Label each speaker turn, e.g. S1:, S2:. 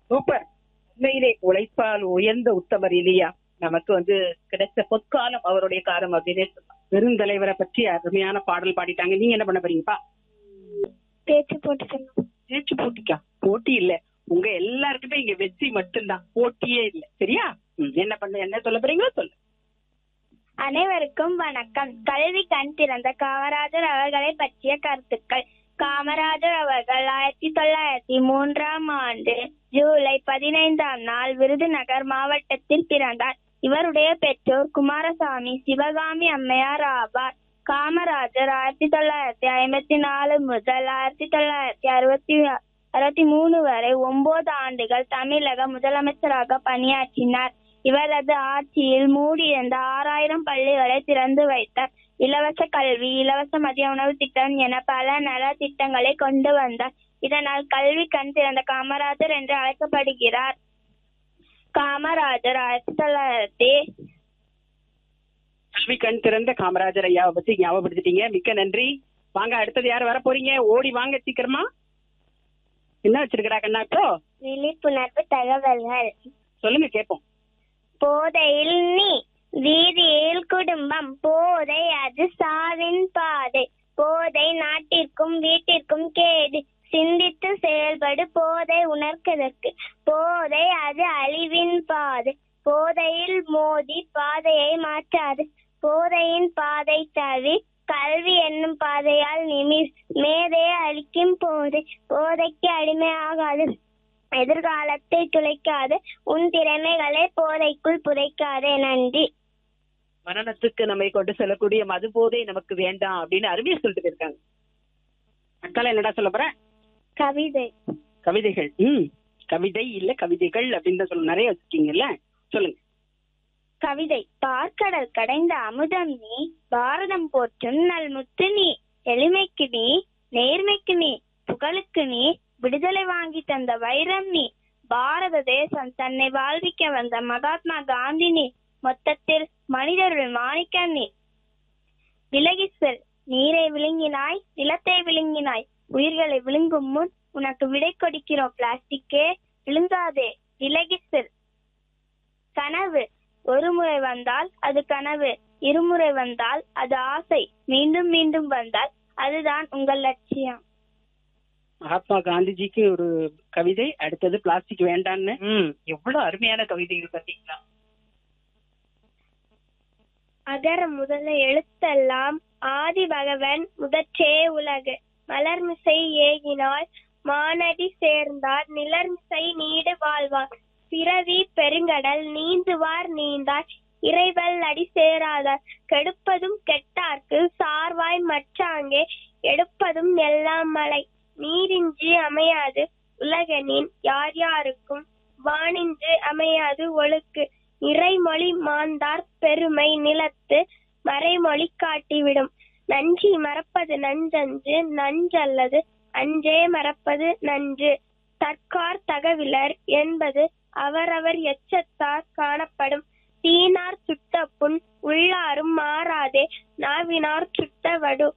S1: super உண்மையிலே உழைப்பால் உயர்ந்த உத்தமர் இல்லையா நமக்கு வந்து கிடைச்ச பொற்காலம் அவருடைய காலம் அப்படின்னே சொல்லலாம் பெருந்தலைவரை பற்றி அருமையான பாடல் பாடிட்டாங்க நீங்க என்ன பண்ண போறீங்கப்பா
S2: பேச்சு போட்டு சொன்னோம்
S1: பேச்சு போட்டிக்கா போட்டி இல்ல உங்க எல்லாருக்குமே இங்க வெற்றி மட்டும்தான் போட்டியே இல்ல சரியா ம், என்ன பண்ண என்ன சொல்ல போறீங்களோ சொல்லு
S2: அனைவருக்கும் வணக்கம் கல்வி கண் திறந்த காமராஜர் அவர்களை பற்றிய கருத்துக்கள் காமராஜர் அவர்கள் ஆயிரத்தி தொள்ளாயிரத்தி மூன்றாம் ஆண்டு ஜூலை பதினைந்தாம் நாள் விருதுநகர் மாவட்டத்தில் பிறந்தார் இவருடைய பெற்றோர் குமாரசாமி சிவகாமி அம்மையார் ஆவார் காமராஜர் ஆயிரத்தி தொள்ளாயிரத்தி ஐம்பத்தி நாலு முதல் ஆயிரத்தி தொள்ளாயிரத்தி அறுபத்தி அறுபத்தி மூணு வரை ஒன்பது ஆண்டுகள் தமிழக முதலமைச்சராக பணியாற்றினார் இவரது ஆட்சியில் மூடியிருந்த ஆறாயிரம் பள்ளிகளை திறந்து வைத்தார் இலவச கல்வி இலவச மதிய உணவு திட்டம் என பல நல திட்டங்களை கொண்டு வந்தார் இதனால் கல்வி கண் திறந்த காமராஜர் என்று அழைக்கப்படுகிறார் காமராஜர் ஆயிரத்தி தொள்ளாயிரத்தி
S1: கல்வி கண் திறந்த காமராஜர் ஐயாவை பத்தி ஞாபகப்படுத்திட்டீங்க மிக்க நன்றி வாங்க அடுத்தது யார் வர போறீங்க ஓடி வாங்க சீக்கிரமா என்ன வச்சிருக்கிறா கண்ணா இப்போ
S2: விழிப்புணர்வு தகவல்கள்
S1: சொல்லுங்க கேட்போம்
S2: போதையில் நீ வீதியில் குடும்பம் போதை அது சாவின் பாதை போதை நாட்டிற்கும் வீட்டிற்கும் கேடு சிந்தித்து செயல்படு போதை உணர்க்கதற்கு போதை அது அழிவின் பாதை போதையில் மோதி பாதையை மாற்றாது போதையின் பாதை தவி கல்வி என்னும் பாதையால் நிமிர் மேதையை அழிக்கும் போதை போதைக்கு அடிமையாகாது எதிர்காலத்தை துளைக்காது உன் திறமைகளை போதைக்குள் புதைக்காதே நன்றி
S1: மரணத்துக்கு நம்மை கொண்டு செல்லக்கூடிய மது போதை நமக்கு வேண்டாம் அப்படின்னு அருமையா சொல்லிட்டு போயிருக்காங்க அக்கால என்னடா சொல்ல போற
S2: கவிதை
S1: கவிதைகள் ம் கவிதை இல்ல கவிதைகள் அப்படின்னு தான் சொல்ல நிறைய வச்சிருக்கீங்கல்ல சொல்லுங்க
S2: கவிதை பார்க்கடல் கடைந்த அமுதம் நீ பாரதம் போற்றும் நல் முத்து நீ எளிமைக்கு நீ நேர்மைக்கு நீ புகழுக்கு நீ விடுதலை வாங்கி தந்த வைரம் நீ பாரத தேசம் தன்னை வாழ்விக்க வந்த மகாத்மா காந்தி நீ மொத்தத்தில் மனிதருள் மாணிக்கம் நீ விலகி செல் நீரை விழுங்கினாய் நிலத்தை விழுங்கினாய் உயிர்களை விழுங்கும் முன் உனக்கு விடை கொடுக்கிறோம் பிளாஸ்டிக்கே விழுங்காதே விலகி செல் கனவு ஒரு முறை வந்தால் அது கனவு இருமுறை வந்தால் அது ஆசை மீண்டும் மீண்டும் வந்தால் அதுதான் உங்கள் லட்சியம்
S1: மகாத்மா காந்திஜிக்கு ஒரு கவிதை அடுத்தது பிளாஸ்டிக் வேண்டான்னு ம் எவ்வளவு அருமையான கவிதைகள் பாத்தீங்களா
S2: அகர முதல எழுத்தெல்லாம் ஆதி பகவன் முதற்றே உலகு மலர்மிசை ஏகினாள் மானடி சேர்ந்தார் நிலர்மிசை நீடு வாழ்வார் பிறவி பெருங்கடல் நீந்துவார் நீந்தார் இறைவல் அடி சேராதார் கெடுப்பதும் கெட்டார்க்கு சார்வாய் மற்றாங்கே எடுப்பதும் எல்லாம் மலை நீரின்றி அமையாது உலகனின் யார் யாருக்கும் வானின்று அமையாது ஒழுக்கு இறைமொழி மாந்தார் பெருமை நிலத்து மறைமொழி காட்டிவிடும் நன்றி மறப்பது நஞ்சன்று நஞ்சல்லது அன்றே மறப்பது நன்று தற்கார் தகவிலர் என்பது அவரவர் எச்சத்தார் காணப்படும் தீனார் சுட்ட புண் உள்ளாரும் மாறாதே நாவினார் சுட்ட வடு